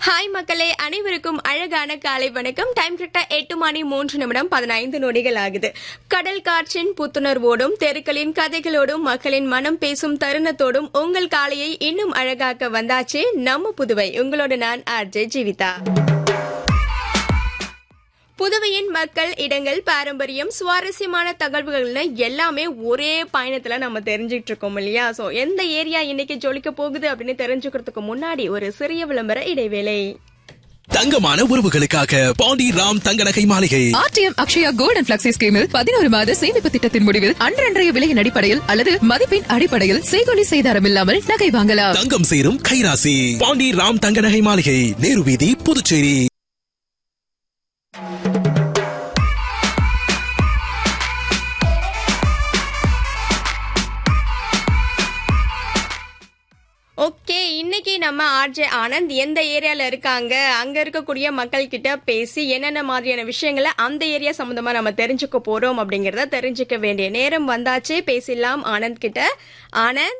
hi மக்களே அனைவருக்கும் அழகான காலை வணக்கம் டைம் கரெக்டா எட்டு மணி மூன்று நிமிடம் பதினைந்து நொடிகள் ஆகுது கடல் காற்றின் புத்துணர்வோடும் தெருக்களின் கதைகளோடும் மக்களின் மனம் பேசும் தருணத்தோடும் உங்கள் காலையை இன்னும் அழகாக்க வந்தாச்சே நம்ம புதுவை உங்களோட நான் ஆர்ஜே ஜீவிதா புதுவையின் மக்கள் இடங்கள் பாரம்பரியம் சுவாரஸ்யமான தகவல்கள்னு எல்லாமே ஒரே பயணத்துல நம்ம தெரிஞ்சுட்டு இருக்கோம் இல்லையா சோ எந்த ஏரியா இன்னைக்கு ஜொலிக்க போகுது அப்படின்னு தெரிஞ்சுக்கிறதுக்கு முன்னாடி ஒரு சிறிய விளம்பர இடைவேளை தங்கமான உறவுகளுக்காக பாண்டி ராம் தங்க நகை மாளிகை RTM Akshaya gold and flexi ஸ்கீமில் பதினோரு மாத சேமிப்பு திட்டத்தின் முடிவில் அன்றன்றைய விலையின் அடிப்படையில் அல்லது மதிப்பின் அடிப்படையில் செய்கொலி செய்தாரம் இல்லாமல் நகை வாங்கலாம் தங்கம் சேரும் கைராசி பாண்டி ராம் தங்க நகை மாளிகை நேரு வீதி புதுச்சேரி ஓகே இன்னைக்கு நம்ம ஆர்ஜே ஆனந்த் எந்த ஏரியால இருக்காங்க அங்க இருக்கக்கூடிய மக்கள் கிட்ட பேசி என்னென்ன மாதிரியான விஷயங்களை அந்த ஏரியா சம்பந்தமா நம்ம தெரிஞ்சுக்க போறோம் அப்படிங்கறத தெரிஞ்சுக்க வேண்டிய நேரம் வந்தாச்சு பேசிடலாம் ஆனந்த் கிட்ட ஆனந்த்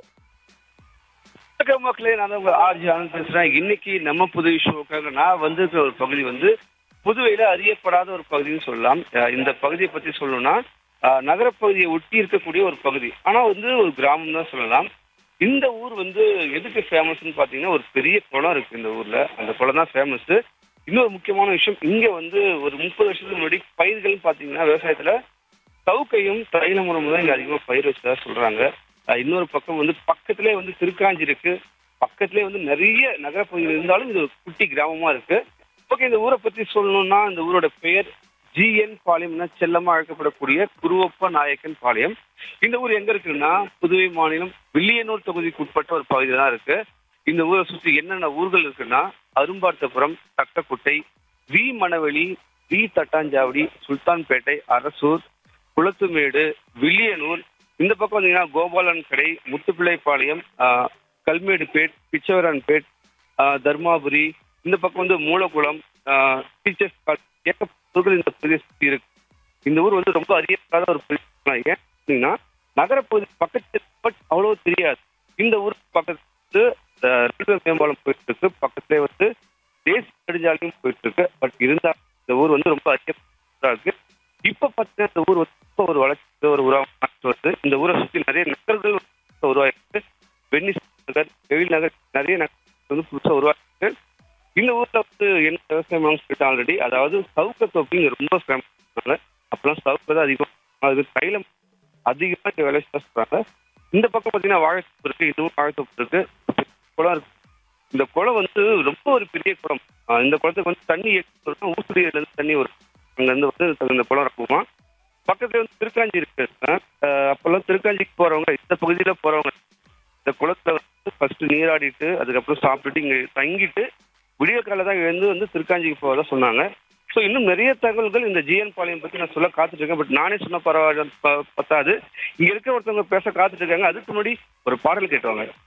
வணக்கம் மக்களே நான் தான் உங்க ஆர்ஜி ஆனந்த் பேசுறேன் இன்னைக்கு நம்ம புதுவை ஷோக்காக நான் வந்திருக்கிற ஒரு பகுதி வந்து புதுவையில அறியப்படாத ஒரு பகுதின்னு சொல்லலாம் அஹ் இந்த பகுதியை பத்தி சொல்லணும்னா அஹ் நகரப்பகுதியை ஒட்டி இருக்கக்கூடிய ஒரு பகுதி ஆனா வந்து ஒரு கிராமம் தான் சொல்லலாம் இந்த ஊர் வந்து எதுக்கு ஃபேமஸ்னு பாத்தீங்கன்னா ஒரு பெரிய குளம் இருக்கு இந்த ஊர்ல அந்த குளம் தான் ஃபேமஸ் இன்னொரு முக்கியமான விஷயம் இங்க வந்து ஒரு முப்பது வருஷத்துக்கு முன்னாடி பயிர்கள் பாத்தீங்கன்னா விவசாயத்துல சவுக்கையும் தைல மரமும் தான் இங்க அதிகமா பயிர் வச்சதா சொல்றாங்க அஹ் இன்னொரு பக்கம் வந்து பக்கத்திலே வந்து திருக்காஞ்சி இருக்கு பக்கத்திலே வந்து நிறைய நகரப்பகுதிகள் இருந்தாலும் இது ஒரு குட்டி கிராமமா இருக்கு ஓகே இந்த ஊரை பத்தி சொல்லணும்னா இந்த ஊரோட பெயர் ஜிஎன் பாளையம்னா செல்லமா அழைக்கப்படக்கூடிய குருவப்ப நாயக்கன் பாளையம் இந்த ஊர் எங்க இருக்குன்னா புதுவை மாநிலம் வில்லியனூர் தொகுதிக்கு உட்பட்ட ஒரு பகுதியில தான் இருக்கு இந்த ஊரை சுற்றி என்னென்ன ஊர்கள் இருக்குன்னா அரும்பார்த்தபுரம் தக்கக்குட்டை வி மணவெளி வி தட்டாஞ்சாவடி சுல்தான்பேட்டை அரசூர் குளத்துமேடு வில்லியனூர் இந்த பக்கம் வந்தீங்கன்னா கோபாலன் கடை முத்துப்பிள்ளைப்பாளையம் ஆஹ், கல்மேடுபேட் பிச்சவரன்பேட் ஆஹ், தர்மாபுரி இந்த பக்கம் வந்து மூலகுளம் ஆஹ், டீச்சர்ஸ் காலேஜ், ஏகப்பட்ட ஊர்கள் இந்த பகுதியை சுற்றி இருக்கு இந்த ஊர் வந்து ரொம்ப அறியப்படாத ஒரு பிரச்சனை ஏன் அப்படின்னா நகரப்பகுதி பக்கத்து பட் அவ்வளவு தெரியாது இந்த ஊருக்கு பக்கத்து அஹ், ரயில்வே மேம்பாலம் போயிட்டு இருக்கு பக்கத்துலேயே வந்து தேசிய நெடுஞ்சாலையும் போயிட்டு இருக்கு பட் இருந்தாலும் இந்த ஊர் வந்து ரொம்ப அறியப்பட்டதா இருக்கு இப்ப பாத்தீங்கன்னா இந்த ஊர் வந்து இப்ப ஒரு வளர்ச்சி ஒரு உருவாக வருது இந்த ஊரை சுத்தி நிறைய நகர்கள் உருவாயிருக்கு வெனிஸ் நகர் எழில் நகர் நிறைய நகர் வந்து புதுசா உருவாயிருக்கு இந்த ஊர்ல வந்து என்ன விவசாயம் சொல்லிட்டு ஆல்ரெடி அதாவது சவுக்க தொப்பிங்க ரொம்ப ஃபேமஸ் அப்பெல்லாம் சவுக்க தான் அதிகம் அது தைலம் அதிகமா இங்க விளைச்சா சொல்றாங்க இந்த பக்கம் பாத்தீங்கன்னா வாழைத்தோப்பு இருக்கு இதுவும் வாழைத்தோப்பு இருக்கு குளம் இருக்கு இந்த குளம் வந்து ரொம்ப ஒரு பெரிய குளம் ஆஹ் இந்த குளத்துக்கு வந்து தண்ணி ஏற்று ஊசுடியில இருந்து தண்ணி வரும் அங்க இருந்து வந்து இந்த குளம் இருக்குமா பக்கத்துல வந்து திருக்காஞ்சி இருக்கு ஆஹ் அப்பெல்லாம் திருக்காஞ்சிக்கு போறவங்க இந்த பகுதியில போறவங்க இந்த குளத்துல வந்து ஃபர்ஸ்ட் நீராடிட்டு அதுக்கப்புறம் சாப்பிட்டுட்டு இங்க தங்கிட்டு விடிய காலை தான் எழுந்து வந்து திருக்காஞ்சிக்கு போவதா சொன்னாங்க ஸோ இன்னும் நிறைய தகவல்கள் இந்த ஜிஎன் பாளையம் பத்தி நான் சொல்ல காத்துட்டு இருக்கேன் பட் நானே சொன்ன பரவாயில்ல ப- பத்தாது இங்க இருக்க ஒருத்தவங்க பேச காத்துட்டு இருக்காங்க அதுக்கு முன்னாடி ஒரு பாடல் கேட்டுவாங்க